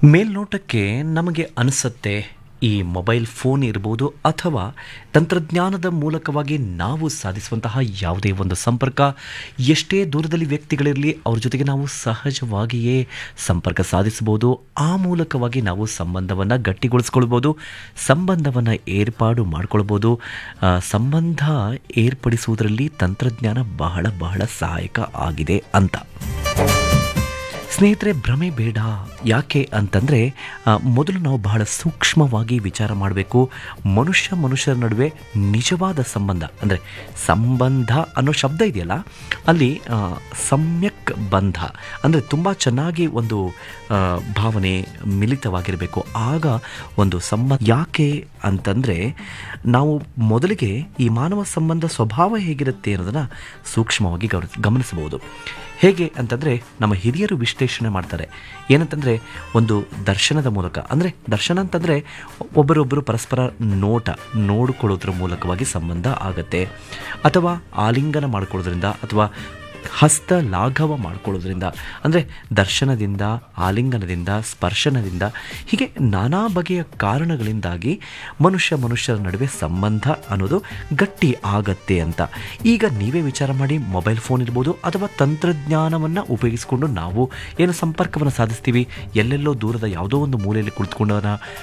ಮೇಲ್ನೋಟಕ್ಕೆ ನಮಗೆ ಅನಿಸುತ್ತೆ ಈ ಮೊಬೈಲ್ ಫೋನ್ ಇರ್ಬೋದು ಅಥವಾ ತಂತ್ರಜ್ಞಾನದ ಮೂಲಕವಾಗಿ ನಾವು ಸಾಧಿಸುವಂತಹ ಯಾವುದೇ ಒಂದು ಸಂಪರ್ಕ ಎಷ್ಟೇ ದೂರದಲ್ಲಿ ವ್ಯಕ್ತಿಗಳಿರಲಿ ಅವ್ರ ಜೊತೆಗೆ ನಾವು ಸಹಜವಾಗಿಯೇ ಸಂಪರ್ಕ ಸಾಧಿಸಬಹುದು ಆ ಮೂಲಕವಾಗಿ ನಾವು ಸಂಬಂಧವನ್ನು ಗಟ್ಟಿಗೊಳಿಸ್ಕೊಳ್ಬೋದು ಸಂಬಂಧವನ್ನು ಏರ್ಪಾಡು ಮಾಡ್ಕೊಳ್ಬೋದು ಆ, ಸಂಬಂಧ ಏರ್ಪಡಿಸುವುದರಲ್ಲಿ ತಂತ್ರಜ್ಞಾನ ಬಹಳ ಬಹಳ ಸಹಾಯಕ ಆಗಿದೆ ಅಂತ ಸ್ನೇಹಿತರೆ ಭ್ರಮೆ ಬೇಡ ಯಾಕೆ ಅಂತಂದರೆ ಮೊದಲು ನಾವು ಬಹಳ ಸೂಕ್ಷ್ಮವಾಗಿ ವಿಚಾರ ಮಾಡಬೇಕು ಮನುಷ್ಯ ಮನುಷ್ಯರ ನಡುವೆ ನಿಜವಾದ ಸಂಬಂಧ ಅಂದರೆ ಸಂಬಂಧ ಅನ್ನೋ ಶಬ್ದ ಇದೆಯಲ್ಲ ಅಲ್ಲಿ ಆ, ಸಮ್ಯಕ್ ಬಂಧ ಅಂದರೆ ತುಂಬ ಚೆನ್ನಾಗಿ ಒಂದು ಆ, ಭಾವನೆ ಮಿಲಿತವಾಗಿರಬೇಕು ಆಗ ಒಂದು ಸಂಬಂಧ ಯಾಕೆ ಅಂತಂದರೆ ನಾವು ಮೊದಲಿಗೆ ಈ ಮಾನವ ಸಂಬಂಧ ಸ್ವಭಾವ ಹೇಗಿರುತ್ತೆ ಅನ್ನೋದನ್ನು ಸೂಕ್ಷ್ಮವಾಗಿ ಗಮನ ಗಮನಿಸಬಹುದು ಹೇಗೆ ಅಂತಂದರೆ ನಮ್ಮ ಹಿರಿಯರು ವಿಶ್ಲೇಷಣೆ ಮಾಡ್ತಾರೆ ಏನಂತಂದರೆ ಒಂದು ದರ್ಶನದ ಮೂಲಕ ಅಂದರೆ ದರ್ಶನ ಅಂತಂದರೆ ಒಬ್ಬರೊಬ್ಬರು ಪರಸ್ಪರ ನೋಟ ನೋಡಿಕೊಳ್ಳೋದ್ರ ಮೂಲಕವಾಗಿ ಸಂಬಂಧ ಆಗತ್ತೆ ಅಥವಾ ಆಲಿಂಗನ ಮಾಡ್ಕೊಳ್ಳೋದ್ರಿಂದ ಅಥವಾ ಹಸ್ತ ಲಾಘವ ಮಾಡ್ಕೊಳ್ಳೋದ್ರಿಂದ ಅಂದರೆ ದರ್ಶನದಿಂದ ಆಲಿಂಗನದಿಂದ ಸ್ಪರ್ಶನದಿಂದ ಹೀಗೆ ನಾನಾ ಬಗೆಯ ಕಾರಣಗಳಿಂದಾಗಿ ಮನುಷ್ಯ ಮನುಷ್ಯರ ನಡುವೆ ಸಂಬಂಧ ಅನ್ನೋದು ಗಟ್ಟಿ ಆಗತ್ತೆ ಅಂತ ಈಗ ನೀವೇ ವಿಚಾರ ಮಾಡಿ ಮೊಬೈಲ್ ಫೋನ್ ಇರ್ಬೋದು ಅಥವಾ ತಂತ್ರಜ್ಞಾನವನ್ನು ಉಪಯೋಗಿಸಿಕೊಂಡು ನಾವು ಏನು ಸಂಪರ್ಕವನ್ನು ಸಾಧಿಸ್ತೀವಿ ಎಲ್ಲೆಲ್ಲೋ ದೂರದ ಯಾವುದೋ ಒಂದು ಮೂಲೆಯಲ್ಲಿ ಕುಳಿತುಕೊಂಡವನ